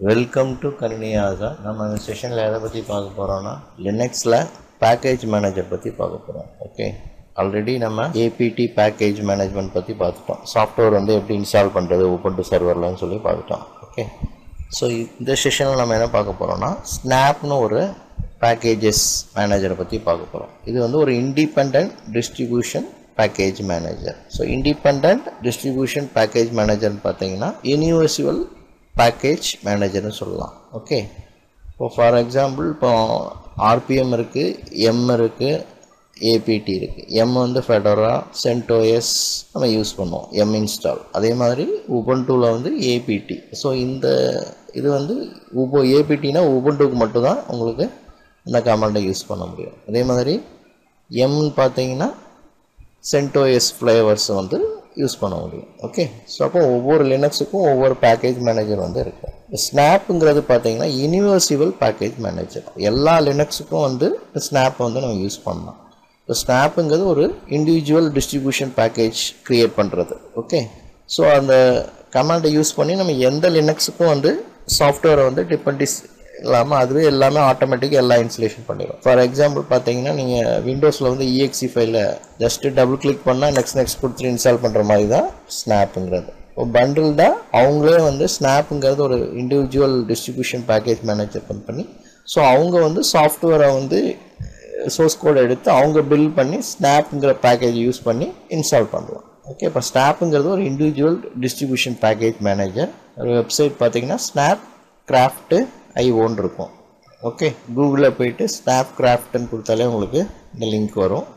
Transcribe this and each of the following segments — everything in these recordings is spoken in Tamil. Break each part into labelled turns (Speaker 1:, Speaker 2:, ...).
Speaker 1: வெல்கம் டு கணினியாசா நம்ம இந்த செஷனில் எதை பற்றி பார்க்க போகிறோம்னா லினக்ஸில் பேக்கேஜ் மேனேஜர் பற்றி பார்க்க போகிறோம் ஓகே ஆல்ரெடி நம்ம ஏபிடி பேக்கேஜ் மேனேஜ்மெண்ட் பற்றி பார்த்துட்டோம் சாஃப்ட்வேர் வந்து எப்படி இன்ஸ்டால் பண்ணுறது ஓப்பன் டு சர்வர்லன்னு சொல்லி பார்த்துட்டோம் ஓகே ஸோ இந்த செஷனில் நம்ம என்ன பார்க்க போகிறோம்னா ஸ்னாப்னு ஒரு பேக்கேஜஸ் மேனேஜரை பற்றி பார்க்க போகிறோம் இது வந்து ஒரு independent distribution package manager so independent distribution package மேனேஜர்னு பார்த்தீங்கன்னா யூனிவர்சுவல் பேக்கேஜ் மேனேஜர்னு சொல்லலாம் ஓகே இப்போ ஃபார் எக்ஸாம்பிள் இப்போ ஆர்பிஎம் இருக்குது எம் இருக்குது ஏபிடி இருக்குது எம் வந்து ஃபெடரா சென்டோஎஸ் நம்ம யூஸ் பண்ணுவோம் எம் இன்ஸ்டால் அதே மாதிரி உபன்டூவில் வந்து ஏபிடி ஸோ இந்த இது வந்து உபோ ஏபிடினா உபன்டூக்கு மட்டும்தான் உங்களுக்கு இந்த கமாண்டை யூஸ் பண்ண முடியும் அதே மாதிரி எம்னு பார்த்தீங்கன்னா சென்டோஎஸ் ஃப்ளேவர்ஸ் வந்து யூஸ் பண்ண முடியும் ஓகே ஸோ அப்போ ஒவ்வொரு லினக்ஸுக்கும் ஒவ்வொரு பேக்கேஜ் மேனேஜர் வந்து இருக்கும் ஸ்னாப்புங்கிறது பார்த்தீங்கன்னா யூனிவர்சிவல் பேக்கேஜ் மேனேஜர் எல்லா லினக்ஸுக்கும் வந்து ஸ்னாப் வந்து நம்ம யூஸ் பண்ணலாம் இப்போ ஸ்னாப்புங்கிறது ஒரு இண்டிவிஜுவல் டிஸ்ட்ரிபியூஷன் பேக்கேஜ் க்ரியேட் பண்ணுறது ஓகே ஸோ அந்த கமாண்டை யூஸ் பண்ணி நம்ம எந்த லினக்ஸுக்கும் வந்து சாஃப்ட்வேரை வந்து டிபெண்டிஸ் இல்லாமல் அதுவே எல்லாமே ஆட்டோமேட்டிக்காக எல்லா இன்ஸ்டலேஷன் பண்ணிடும் ஃபார் எக்ஸாம்பிள் பார்த்தீங்கன்னா நீங்கள் விண்டோஸில் வந்து இஎக்ஸி ஃபைலில் ஜஸ்ட்டு டபுள் கிளிக் பண்ணால் நெக்ஸ்ட் நெக்ஸ்ட் கொடுத்துட்டு இன்ஸ்டால் பண்ணுற மாதிரி தான் ஸ்னாப்புங்கிறது இப்போ பண்டில் தான் அவங்களே வந்து ஸ்னாப்புங்கிறது ஒரு individual distribution package manager company so அவங்க வந்து சாஃப்ட்வேரை வந்து சோர்ஸ் கோட் எடுத்து அவங்க பில் பண்ணி ஸ்னாப்புங்கிற பேக்கேஜ் யூஸ் பண்ணி இன்ஸ்டால் பண்ணலாம் ஓகே இப்போ ஸ்னாப்புங்கிறது ஒரு இண்டிவிஜுவல் டிஸ்ட்ரிபியூஷன் பேக்கேஜ் மேனேஜர் ஒரு வெப்சைட் பார்த்தீங்கன்னா ஸ்னாப் கிராஃப்ட்டு ஐ ஓன் இருக்கும் ஓகே கூகுளில் போயிட்டு ஸ்னாப் கிராஃப்ட்னு கொடுத்தாலே உங்களுக்கு இந்த லிங்க் வரும்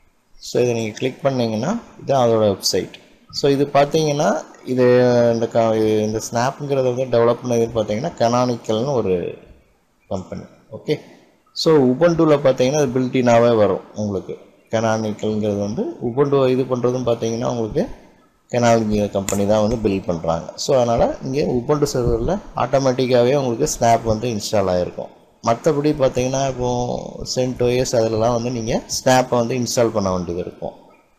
Speaker 1: ஸோ இதை நீங்கள் கிளிக் பண்ணிங்கன்னா இதுதான் அதோட வெப்சைட் ஸோ இது பார்த்தீங்கன்னா இது இந்த க இந்த ஸ்னாப்புங்கிறத வந்து டெவலப் பண்ணதுன்னு பார்த்தீங்கன்னா கனானிக்கல்னு ஒரு கம்பெனி ஓகே ஸோ உபண்டூவில் பார்த்தீங்கன்னா அது பில்டினாவே வரும் உங்களுக்கு கெனானிக்கல்ங்கிறது வந்து உபண்டு இது பண்ணுறதும் பார்த்தீங்கன்னா உங்களுக்கு கெனாலிங்கிற கம்பெனி தான் வந்து பில்ட் பண்ணுறாங்க ஸோ அதனால் இங்கே உபண்டு சர்வரில் ஆட்டோமேட்டிக்காகவே உங்களுக்கு ஸ்னாப் வந்து இன்ஸ்டால் ஆகிருக்கும் மற்றபடி பார்த்தீங்கன்னா இப்போது சென்டோஎஸ் அதிலலாம் வந்து நீங்கள் ஸ்னாப்பை வந்து இன்ஸ்டால் பண்ண வேண்டியது இருக்கும்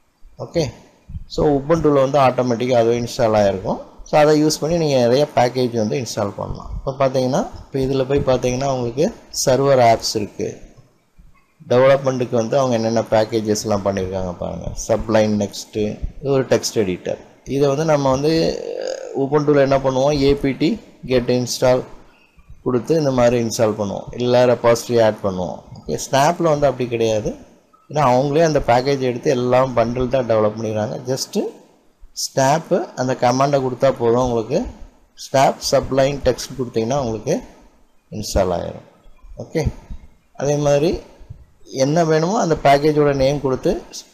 Speaker 1: ஓகே ஸோ உபண்டூவில் வந்து ஆட்டோமேட்டிக்காக அதுவே இன்ஸ்டால் ஆகிருக்கும் ஸோ அதை யூஸ் பண்ணி நீங்கள் நிறைய பேக்கேஜ் வந்து இன்ஸ்டால் பண்ணலாம் இப்போ பார்த்தீங்கன்னா இப்போ இதில் போய் பார்த்தீங்கன்னா உங்களுக்கு சர்வர் ஆப்ஸ் இருக்குது டெவலப்மெண்ட்டுக்கு வந்து அவங்க என்னென்ன பேக்கேஜஸ்லாம் பண்ணியிருக்காங்க பாருங்கள் சப்ளைன் நெக்ஸ்ட்டு இது ஒரு டெக்ஸ்ட் எடிட்டர் இதை வந்து நம்ம வந்து உபண்டூவில் என்ன பண்ணுவோம் ஏபிடி கெட் இன்ஸ்டால் கொடுத்து இந்த மாதிரி இன்ஸ்டால் பண்ணுவோம் இல்லை ரெபாசிட்ரி ஆட் பண்ணுவோம் ஓகே ஸ்னாப்பில் வந்து அப்படி கிடையாது ஏன்னா அவங்களே அந்த பேக்கேஜ் எடுத்து எல்லாம் பண்டில் தான் டெவலப் பண்ணிக்கிறாங்க ஜஸ்ட்டு ஸ்னாப்பு அந்த கமாண்டை கொடுத்தா போதும் உங்களுக்கு ஸ்னாப் சப்ளைன் டெக்ஸ்ட் கொடுத்தீங்கன்னா உங்களுக்கு இன்ஸ்டால் ஆகிடும் ஓகே அதே மாதிரி என்ன வேணுமோ அந்த பேக்கேஜோட நேம் கொடுத்து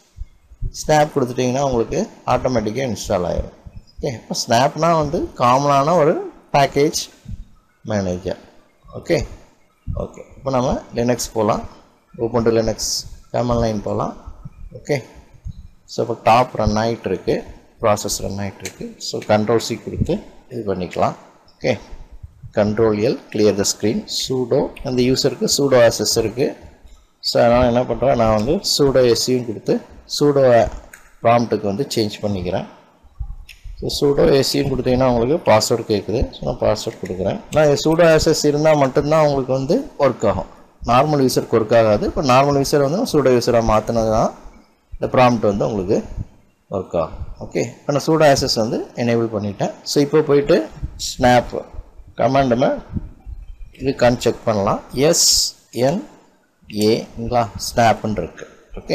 Speaker 1: ஸ்னாப் கொடுத்துட்டிங்கன்னா உங்களுக்கு ஆட்டோமேட்டிக்காக இன்ஸ்டால் ஆகிடும் ஓகே இப்போ ஸ்னாப்னால் வந்து காமனான ஒரு பேக்கேஜ் மேனேஜர் ஓகே ஓகே இப்போ நம்ம லினக்ஸ் போகலாம் open to Linux command line போகலாம் ஓகே ஸோ இப்போ டாப் ரன் ஆகிட்டு இருக்கு ப்ராசஸ் ரன் ஆகிட்டு இருக்கு ஸோ கண்ட்ரோல் சி கொடுத்து இது பண்ணிக்கலாம் okay control L clear the screen sudo அந்த யூஸருக்கு சூடோ ஆசஸ் இருக்குது ஸோ அதனால் என்ன பண்ணுறேன் நான் வந்து சூடோ எஸ்சியும் கொடுத்து சூடோ ப்ராம்ப்ட்டுக்கு வந்து சேஞ்ச் பண்ணிக்கிறேன் ஸோ சூடோ எஸ்சியும் கொடுத்தீங்கன்னா உங்களுக்கு பாஸ்வேர்டு கேட்குது ஸோ நான் பாஸ்வேர்ட் கொடுக்குறேன் நான் சூடோ ஆசஸ் இருந்தால் மட்டும்தான் உங்களுக்கு வந்து ஒர்க் ஆகும் நார்மல் யூஸருக்கு ஒர்க் ஆகாது இப்போ நார்மல் யூஸர் வந்து சூடோ யூஸராக மாற்றினது தான் இந்த ப்ராம்ப்ட் வந்து உங்களுக்கு ஒர்க் ஆகும் ஓகே இப்போ நான் சூடோ ஆசஸ் வந்து எனேபிள் பண்ணிட்டேன் ஸோ இப்போ போயிட்டு ஸ்னாப் கமாண்டுமே இருக்கான்னு செக் பண்ணலாம் எஸ் என் ஏங்களா ஸ்னாப்னு இருக்கு ஓகே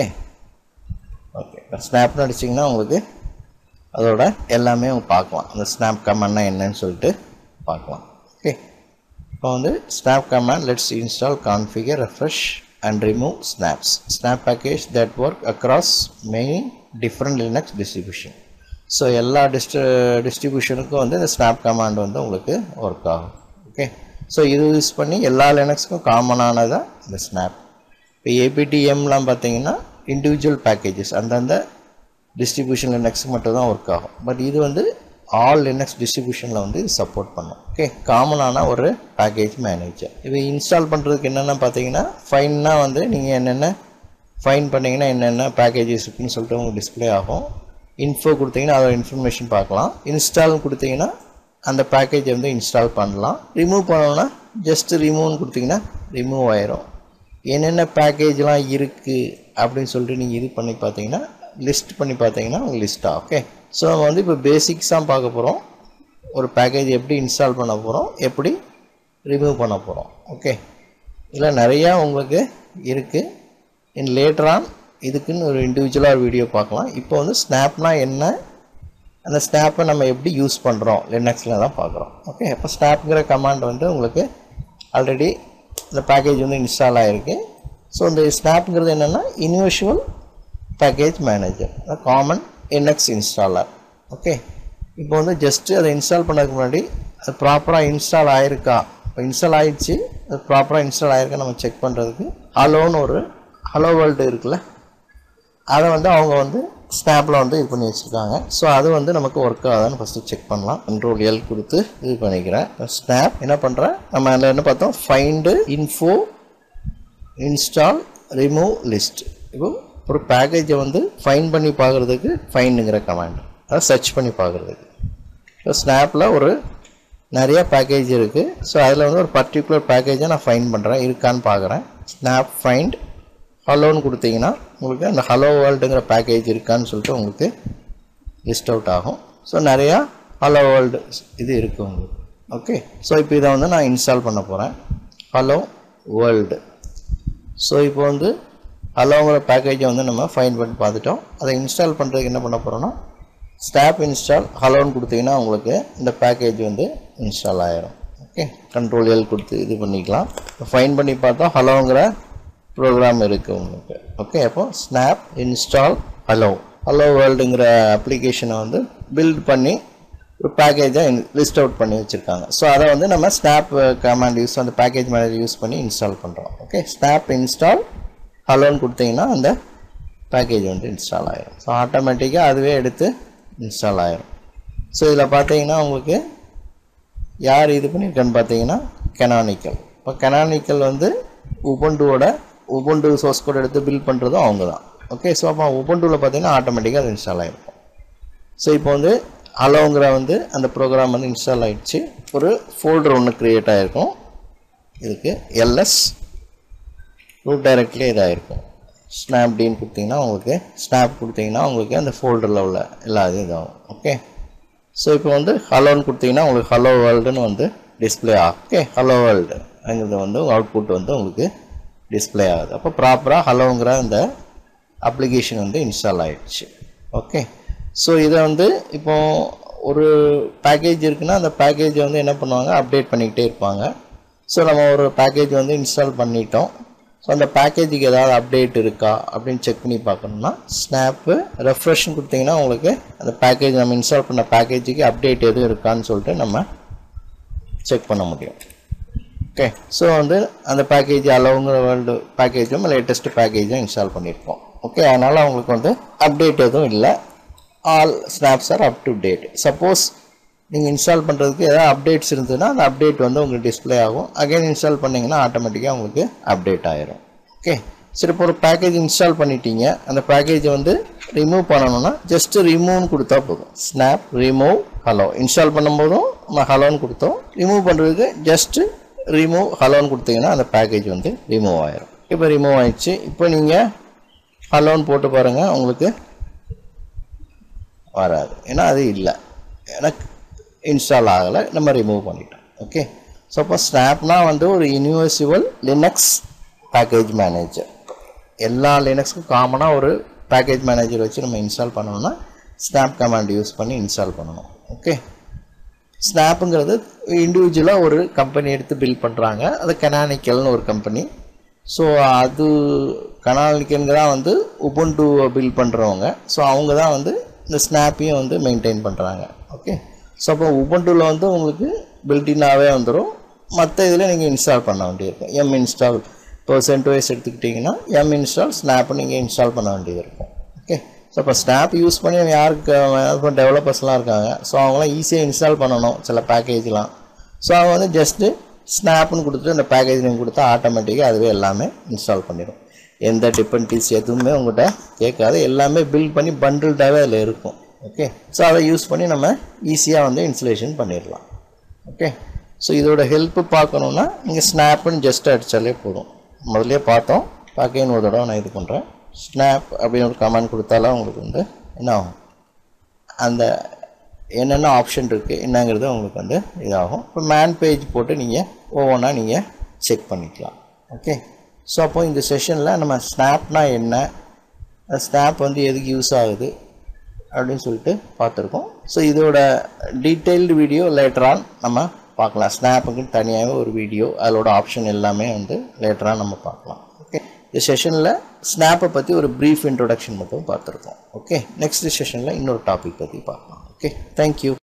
Speaker 1: ஓகே இப்போ ஸ்னாப்னு அடிச்சிங்கன்னா உங்களுக்கு அதோட எல்லாமே பார்க்கலாம் அந்த ஸ்னாப் கமாண்ட்னா என்னன்னு சொல்லிட்டு பார்க்கலாம் ஓகே இப்போ வந்து snap command lets install configure refresh and remove snaps snap package that work across many different Linux distribution so எல்லா டிஸ்ட்ரி டிஸ்ட்ரிபியூஷனுக்கும் வந்து இந்த ஸ்னாப் கமாண்ட் வந்து உங்களுக்கு ஒர்க் ஆகும் ஓகே ஸோ இது யூஸ் பண்ணி எல்லா லினக்ஸுக்கும் காமனானதான் இந்த ஸ்னாப் இப்போ ஏபிடிஎம்லாம் பார்த்தீங்கன்னா இண்டிவிஜுவல் பேக்கேஜஸ் அந்தந்த டிஸ்ட்ரிபியூஷன் லினக்ஸுக்கு மட்டும் தான் ஒர்க் ஆகும் பட் இது வந்து ஆல் லினக்ஸ் டிஸ்ட்ரிபியூஷனில் வந்து இது சப்போர்ட் பண்ணும் ஓகே காமனான ஒரு பேக்கேஜ் மேனேஜர் இது இன்ஸ்டால் பண்ணுறதுக்கு என்னென்ன பார்த்தீங்கன்னா ஃபைன்னா வந்து நீங்கள் என்னென்ன ஃபைன் பண்ணிங்கன்னா என்னென்ன பேக்கேஜஸ் இருக்குன்னு சொல்லிட்டு உங்களுக்கு டிஸ்பிளே ஆகும் இன்ஃபோ கொடுத்தீங்கன்னா அதோட இன்ஃபர்மேஷன் பார்க்கலாம் இன்ஸ்டால்னு கொடுத்தீங்கன்னா அந்த பேக்கேஜை வந்து இன்ஸ்டால் பண்ணலாம் ரிமூவ் பண்ணோன்னா ஜஸ்ட் ரிமூவ்னு கொடுத்தீங்கன்னா ரிமூவ் ஆயிரும் என்னென்ன பேக்கேஜ்லாம் இருக்குது அப்படின்னு சொல்லிட்டு நீங்கள் இது பண்ணி பார்த்தீங்கன்னா லிஸ்ட் பண்ணி பார்த்தீங்கன்னா உங்களுக்கு லிஸ்ட்டாக ஓகே ஸோ நம்ம வந்து இப்போ பேசிக்ஸ் தான் பார்க்க போகிறோம் ஒரு பேக்கேஜ் எப்படி இன்ஸ்டால் பண்ண போகிறோம் எப்படி ரிமூவ் பண்ண போகிறோம் ஓகே இதில் நிறையா உங்களுக்கு இருக்குது இன் லேட்டரான் இதுக்குன்னு ஒரு இண்டிவிஜுவலாக வீடியோ பார்க்கலாம் இப்போ வந்து ஸ்னாப்னா என்ன அந்த ஸ்னாப்பை நம்ம எப்படி யூஸ் பண்ணுறோம் லினக்ஸில் தான் பார்க்குறோம் ஓகே அப்போ ஸ்னாப்ங்கிற கமாண்ட் வந்து உங்களுக்கு ஆல்ரெடி இந்த பேக்கேஜ் வந்து இன்ஸ்டால் ஆகிருக்கு ஸோ இந்த ஸ்னாப்ங்கிறது என்னென்னா இன்வெஷுவல் பேக்கேஜ் மேனேஜர் காமன் என்எக்ஸ் இன்ஸ்டாலர் ஓகே இப்போ வந்து ஜஸ்ட்டு அதை இன்ஸ்டால் பண்ணதுக்கு முன்னாடி அது ப்ராப்பராக இன்ஸ்டால் ஆயிருக்கா இப்போ இன்ஸ்டால் ஆயிடுச்சு அது ப்ராப்பராக இன்ஸ்டால் ஆயிருக்கா நம்ம செக் பண்ணுறதுக்கு ஹலோன்னு ஒரு ஹலோ வேர்ல்டு இருக்குல்ல அதை வந்து அவங்க வந்து ஸ்னாப்பில் வந்து இது பண்ணி வச்சுருக்காங்க ஸோ அது வந்து நமக்கு ஒர்க் ஆகுதான்னு ஃபஸ்ட்டு செக் பண்ணலாம் கண்ட்ரோல் எல் கொடுத்து இது பண்ணிக்கிறேன் ஸ்னாப் என்ன பண்ணுறேன் நம்ம அதில் என்ன பார்த்தோம் find info install remove list இப்போ ஒரு பேக்கேஜை வந்து ஃபைன் பண்ணி பார்க்குறதுக்கு ஃபைண்டுங்கிற கமாண்ட் அதை சர்ச் பண்ணி பார்க்குறதுக்கு இப்போ ஸ்னாப்பில் ஒரு நிறைய பேக்கேஜ் இருக்குது ஸோ அதில் வந்து ஒரு பர்டிகுலர் பேக்கேஜை நான் ஃபைன் பண்ணுறேன் இருக்கான்னு பார்க்குறேன் ஸ்னாப் ஃபைண்ட் ஹலோன்னு கொடுத்தீங்கன்னா உங்களுக்கு அந்த ஹலோ வேர்ல்டுங்கிற பேக்கேஜ் இருக்கான்னு சொல்லிட்டு உங்களுக்கு லிஸ்ட் அவுட் ஆகும் ஸோ நிறையா ஹலோ வேர்ல்டு இது இருக்குது உங்களுக்கு ஓகே ஸோ இப்போ இதை வந்து நான் இன்ஸ்டால் பண்ண போகிறேன் ஹலோ வேர்ல்டு ஸோ இப்போ வந்து ஹலோங்கிற பேக்கேஜை வந்து நம்ம ஃபைன் பண்ணி பார்த்துட்டோம் அதை இன்ஸ்டால் பண்ணுறதுக்கு என்ன பண்ண போகிறோன்னா ஸ்டாப் இன்ஸ்டால் ஹலோன்னு கொடுத்தீங்கன்னா உங்களுக்கு இந்த பேக்கேஜ் வந்து இன்ஸ்டால் ஆயிரும் ஓகே கண்ட்ரோல் எல் கொடுத்து இது பண்ணிக்கலாம் ஃபைன் பண்ணி பார்த்தா ஹலோங்கிற ப்ரோக்ராம் இருக்குது உங்களுக்கு ஓகே அப்போ ஸ்னாப் இன்ஸ்டால் ஹலோ ஹலோ வேர்ல்டுங்கிற அப்ளிகேஷனை வந்து பில்ட் பண்ணி ஒரு பேக்கேஜை லிஸ்ட் அவுட் பண்ணி வச்சுருக்காங்க ஸோ அதை வந்து நம்ம ஸ்னாப் கமாண்ட் யூஸ் அந்த பேக்கேஜ் மேனேஜர் யூஸ் பண்ணி இன்ஸ்டால் பண்ணுறோம் ஓகே ஸ்னாப் இன்ஸ்டால் ஹலோன்னு கொடுத்தீங்கன்னா அந்த பேக்கேஜ் வந்து இன்ஸ்டால் ஆயிரும் ஸோ ஆட்டோமேட்டிக்காக அதுவே எடுத்து இன்ஸ்டால் ஆயிரும் ஸோ இதில் பார்த்தீங்கன்னா உங்களுக்கு யார் இது பண்ணியிருக்கேன்னு பார்த்தீங்கன்னா கெனானிக்கல் இப்போ கெனானிக்கல் வந்து உபண்டுவோட உபண்டு சோர்ஸ் கோட் எடுத்து பில்ட் பண்ணுறதும் அவங்க தான் ஓகே ஸோ அப்போ உபண்டுவில் பார்த்தீங்கன்னா ஆட்டோமேட்டிக்காக அது இன்ஸ்டால் ஆகிருக்கும் ஸோ இப்போ வந்து அலோங்கிற வந்து அந்த ப்ரோக்ராம் வந்து இன்ஸ்டால் ஆகிடுச்சு ஒரு ஃபோல்டர் ஒன்று க்ரியேட் ஆகிருக்கும் இதுக்கு எல்எஸ் ரூட் டைரக்ட்லேயே இதாகிருக்கும் ஸ்னாப்டின்னு கொடுத்தீங்கன்னா உங்களுக்கு ஸ்னாப் கொடுத்தீங்கன்னா உங்களுக்கு அந்த ஃபோல்டரில் உள்ள எல்லா இதுவும் இதாகும் ஓகே ஸோ இப்போ வந்து ஹலோன்னு கொடுத்தீங்கன்னா உங்களுக்கு ஹலோ வேர்ல்டுன்னு வந்து டிஸ்பிளே ஆகும் ஓகே ஹலோ வேர்ல்டு அங்கிறது வந்து அவுட்புட் வந்து உங்களுக்கு டிஸ்பிளே ஆகுது அப்போ ப்ராப்பராக ஹலோங்கிற அந்த அப்ளிகேஷன் வந்து இன்ஸ்டால் ஆகிடுச்சு ஓகே ஸோ இதை வந்து இப்போ ஒரு பேக்கேஜ் இருக்குன்னா அந்த பேக்கேஜை வந்து என்ன பண்ணுவாங்க அப்டேட் பண்ணிக்கிட்டே இருப்பாங்க ஸோ நம்ம ஒரு பேக்கேஜ் வந்து இன்ஸ்டால் பண்ணிட்டோம் ஸோ அந்த பேக்கேஜுக்கு ஏதாவது அப்டேட் இருக்கா அப்படின்னு செக் பண்ணி பார்க்கணும்னா ஸ்னாப்பு ரெஃப்ரெஷ்னு கொடுத்தீங்கன்னா உங்களுக்கு அந்த பேக்கேஜ் நம்ம இன்ஸ்டால் பண்ண பேக்கேஜுக்கு அப்டேட் எதுவும் இருக்கான்னு சொல்லிட்டு நம்ம செக் பண்ண முடியும் ஓகே ஸோ வந்து அந்த பேக்கேஜ் அளவுங்கிற வேர்ல்டு பேக்கேஜும் லேட்டஸ்ட் பேக்கேஜும் இன்ஸ்டால் பண்ணியிருக்கோம் ஓகே அதனால் அவங்களுக்கு வந்து அப்டேட் எதுவும் இல்லை all snaps are up to date suppose நீங்கள் இன்ஸ்டால் பண்ணுறதுக்கு ஏதாவது அப்டேட்ஸ் இருந்ததுன்னா அந்த அப்டேட் வந்து உங்களுக்கு டிஸ்பிளே ஆகும் அகைன் இன்ஸ்டால் பண்ணிங்கன்னா ஆட்டோமேட்டிக்காக உங்களுக்கு அப்டேட் ஆயிரும் ஓகே சரி இப்போ ஒரு பேக்கேஜ் இன்ஸ்டால் பண்ணிட்டீங்க அந்த பேக்கேஜை வந்து ரிமூவ் பண்ணணும்னா ஜஸ்ட் ரிமூவ்னு கொடுத்தா போதும் ஸ்னாப் ரிமூவ் ஹலோ இன்ஸ்டால் பண்ணும்போதும் நம்ம ஹலோன்னு கொடுத்தோம் ரிமூவ் பண்ணுறதுக்கு ஜஸ்ட்டு ரிமூவ் ஹலோன்னு கொடுத்தீங்கன்னா அந்த பேக்கேஜ் வந்து ரிமூவ் ஆயிரும் இப்போ ரிமூவ் ஆயிடுச்சு இப்போ நீங்கள் ஹலோன்னு போட்டு பாருங்கள் உங்களுக்கு வராது ஏன்னா அது இல்லை எனக்கு இன்ஸ்டால் ஆகலை நம்ம ரிமூவ் பண்ணிட்டோம் ஓகே ஸோ அப்போ ஸ்னாப்னா வந்து ஒரு யூனிவர்சிவல் லினக்ஸ் பேக்கேஜ் மேனேஜர் எல்லா லினக்ஸ்க்கும் காமனாக ஒரு பேக்கேஜ் மேனேஜர் வச்சு நம்ம இன்ஸ்டால் பண்ணணும்னா ஸ்னாப் கமாண்ட் யூஸ் பண்ணி இன்ஸ்டால் பண்ணணும் ஓகே ஸ்னாப்புங்கிறது இண்டிவிஜுவலாக ஒரு கம்பெனி எடுத்து பில்ட் பண்ணுறாங்க அது கெனானிக்கல்னு ஒரு கம்பெனி ஸோ அது கனாலிக்கனுங்க தான் வந்து உபுண்டு பில்ட் பண்ணுறவங்க ஸோ அவங்க தான் வந்து இந்த ஸ்னாப்பையும் வந்து மெயின்டைன் பண்ணுறாங்க ஓகே ஸோ அப்போ உபண்டுவில் வந்து உங்களுக்கு பில்டினாகவே வந்துடும் மற்ற இதில் நீங்கள் இன்ஸ்டால் பண்ண வேண்டியிருக்கும் எம் இன்ஸ்டால் இப்போ சென்ட்வைஸ் எடுத்துக்கிட்டிங்கன்னா எம் இன்ஸ்டால் ஸ்னாப்பை நீங்கள் இன்ஸ்டால் பண்ண வேண்டியது இருக்கும் ஓகே ஸோ இப்போ ஸ்னாப் யூஸ் பண்ணி யாருக்கு இப்போ டெவலப்பர்ஸ்லாம் இருக்காங்க ஸோ அவங்களாம் ஈஸியாக இன்ஸ்டால் பண்ணணும் சில பேக்கேஜ்லாம் ஸோ அவங்க வந்து ஜஸ்ட்டு ஸ்னாப்னு கொடுத்துட்டு அந்த பேக்கேஜ் நீங்கள் கொடுத்தா ஆட்டோமேட்டிக்காக அதுவே எல்லாமே இன்ஸ்டால் பண்ணிடும் எந்த டிபெண்டிஸ் எதுவுமே உங்கள்கிட்ட கேட்காது எல்லாமே பில்ட் பண்ணி பண்டில்டாகவே அதில் இருக்கும் ஓகே ஸோ அதை யூஸ் பண்ணி நம்ம ஈஸியாக வந்து இன்ஸ்டலேஷன் பண்ணிடலாம் ஓகே ஸோ இதோட ஹெல்ப்பு பார்க்கணுன்னா நீங்கள் ஸ்னாப்னு ஜஸ்ட் அடித்தாலே போதும் முதல்ல பார்த்தோம் பார்க்க ஒரு தடவை நான் இது பண்ணுறேன் ஸ்னாப் அப்படின்னு ஒரு கமெண்ட் கொடுத்தாலும் உங்களுக்கு வந்து என்ன ஆகும் அந்த என்னென்ன ஆப்ஷன் இருக்குது என்னங்கிறது உங்களுக்கு வந்து இதாகும் இப்போ மேன் பேஜ் போட்டு நீங்கள் ஒவ்வொன்றா நீங்கள் செக் பண்ணிக்கலாம் ஓகே ஸோ அப்போ இந்த செஷனில் நம்ம ஸ்னாப்னா என்ன ஸ்னாப் வந்து எதுக்கு யூஸ் ஆகுது அப்படின்னு சொல்லிட்டு பார்த்துருக்கோம் ஸோ இதோட டீட்டெயில்டு வீடியோ லேட்டரான் நம்ம பார்க்கலாம் ஸ்னாப்புக்கு தனியாகவே ஒரு வீடியோ அதோட ஆப்ஷன் எல்லாமே வந்து லேட்டராக நம்ம பார்க்கலாம் ஓகே இந்த செஷனில் ஸ்னாப்பை பற்றி ஒரு ப்ரீஃப் இன்ட்ரொடக்ஷன் மட்டும் பார்த்துருக்கோம் ஓகே நெக்ஸ்ட் செஷனில் இன்னொரு டாபிக் பற்றி பார்க்கலாம் ஓகே தேங்க்யூ